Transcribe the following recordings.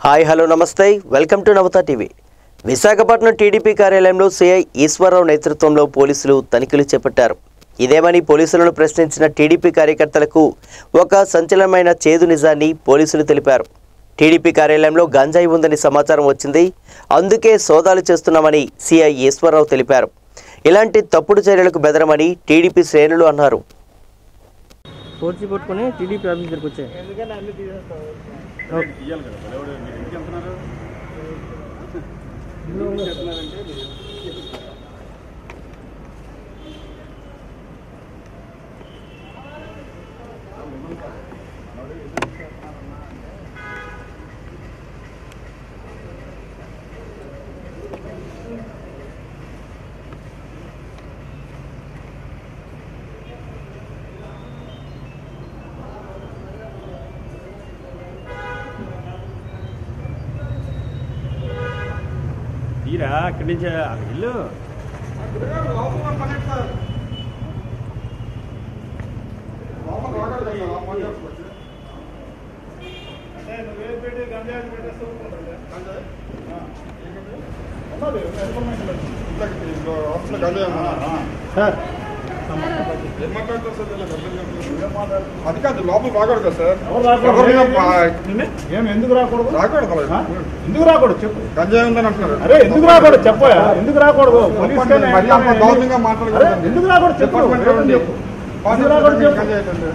Hi hello నమస్తే welcome to Navata TV Visakhapatnam TDP కార్యాలయంలో CI Eswararao నేతృత్వంలో పోలీసులు తనిఖీలు చేపట్టారు ఇదేమని పోలీసులను ప్రశ్నించిన టీడీపీ కార్యకర్తలకు ఒక సంచలనమైన చేదు నిజాన్ని పోలీసులు తెలిపారు టీడీపీ కార్యాలయంలో గంజాయి ఉందని సమాచారం వచ్చింది అందుకే సోదాలు చేస్తున్నామని సిఐ ఈశ్వరరావు తెలిపారు ఇలాంటి తప్పుడు చర్యలకు బెదరమని టీడీపీ శ్రేణులు అన్నారు ఫోర్జీ పట్టుకొని టీడీపీ ఆఫీస్ దగ్గరికి వచ్చాయి ఓకే. ఇయ్యాలి కదా మరి ఎవడు మీరు ఎందుకు వెళ్తున్నారు ఎందుకు వెళ్తున్నారంటే మీరు తీరా అక్కడి నుంచి ఆ ఇల్లు సార్ అది కాదు లోపల రాకూడదు కదా సార్ ఎవరు రాకూడదు? ఎవరిని పా- ఏం ఎందుకు రాకూడదు రాకూడదు కదా. ఆ? ఎందుకు రాకూడదు చెప్పు గంజాయి ఉందని అంటున్నారు అరే ఎందుకు రాకూడదు చెప్పయా ఎందుకు రాకూడదు పోలీస్ చెప్పండి, కన్నా మరీ అంత ఏంటి? దారుణంగా అరే మాట్లాడకూడదండి. ఎందుకు రాకూడదు చెప్పు డిపార్ట్మెంట్ రేపు ఉంది. చెప్పు ఎందుకు రాకూడదు చెప్పు గంజాయి ఏంటండి?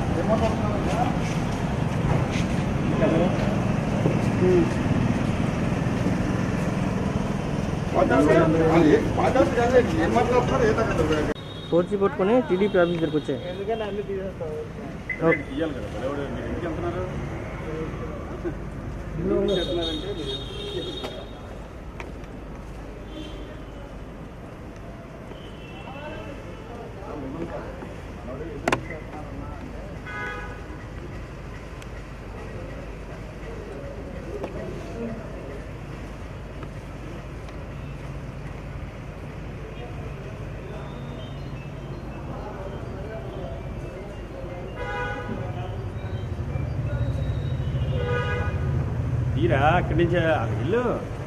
అది పాదాలు గంజాయి ఏం మాట్లాడుతున్నారు ఏ తగ్గదు ఫోర్జీ పట్టుకొని టీడీపీ ఆఫీస్ దగ్గరికి వచ్చాయి ఓకే. ఇయ్యాలి కదా మరి ఎవడు మీరు ఎందుకు వెళ్తున్నారు ఎందుకు వెళ్తున్నారంటే మీరు తీరా అక్కడి నుంచి ఆ ఇల్లు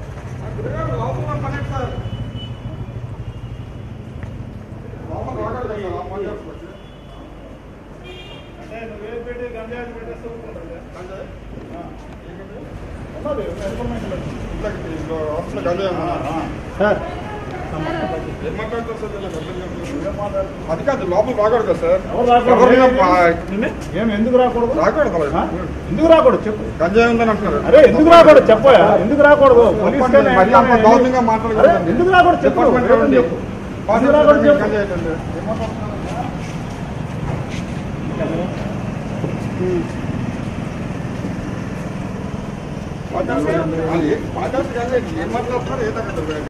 సార్ అది కాదు లోపల రాకూడదు కదా సార్ ఎవరు రాకూడదు? ఎవరిని పా- ఏం ఎందుకు రాకూడదు రాకూడదు కదా. ఆ? ఎందుకు రాకూడదు చెప్పు గంజాయి ఉందని అంటున్నారు అరే ఎందుకు రాకూడదు చెప్పయా ఎందుకు రాకూడదు పోలీస్ చెప్పండి, కన్నా మరీ అంత ఏంటి? దారుణంగా అరే మాట్లాడకూడదండి. ఎందుకు రాకూడదు చెప్పు డిపార్ట్మెంట్ రేపు ఉంది. చెప్పు పాదాలు ఎందుకు రాకూడదు చెప్పు గంజాయి ఏంటండి? ఏం మాట్లాడుతున్నారు? పాదాలు అది పాదాలు గంజాయి ఏం మాట్లాడుతున్నారు ఏ తగ్గదు